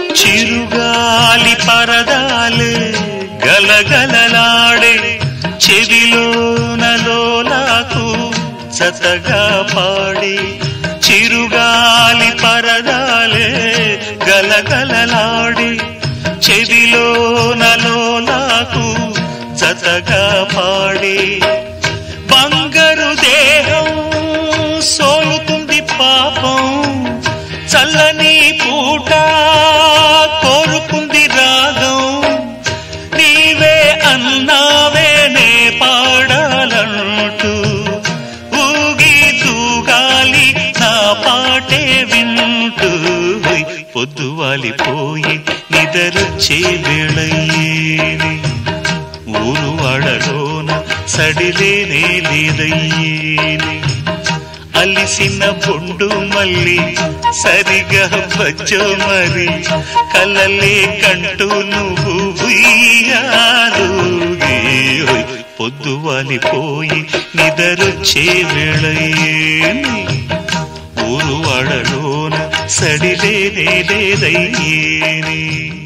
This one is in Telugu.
చిరుగాలి పరదాలే గలగలలాడే చెవిలోన లోలాకు జతగా పాడి చిరుగాలి పరదాలే గలగలలాడి చెవిలోన లోలాకు జతగా పాడి బంగారు దేహం సోలుతుంది పాపం చల్లని పూట కోరుకుంది రాగం నీవే అన్నావేనే పాడాలంటూ ఊగి తూగాలి నా పాటే వింటూ పొద్దువాలిపోయి నిదరొచ్చే వేళయ్యేని ఊరు వాడలోన సడిలేనే లేదయ్యేని అలిసిన బొండు మళ్ళీ సరిగా బచ్చో మరి కలలే కంటూ నువ్వు ఉయ్యాలుగే. పొద్దు వాలిపోయి నిదరొచ్చే వేళయేని ఊరు వాడలోన సడిలేనే లేదయ్యేని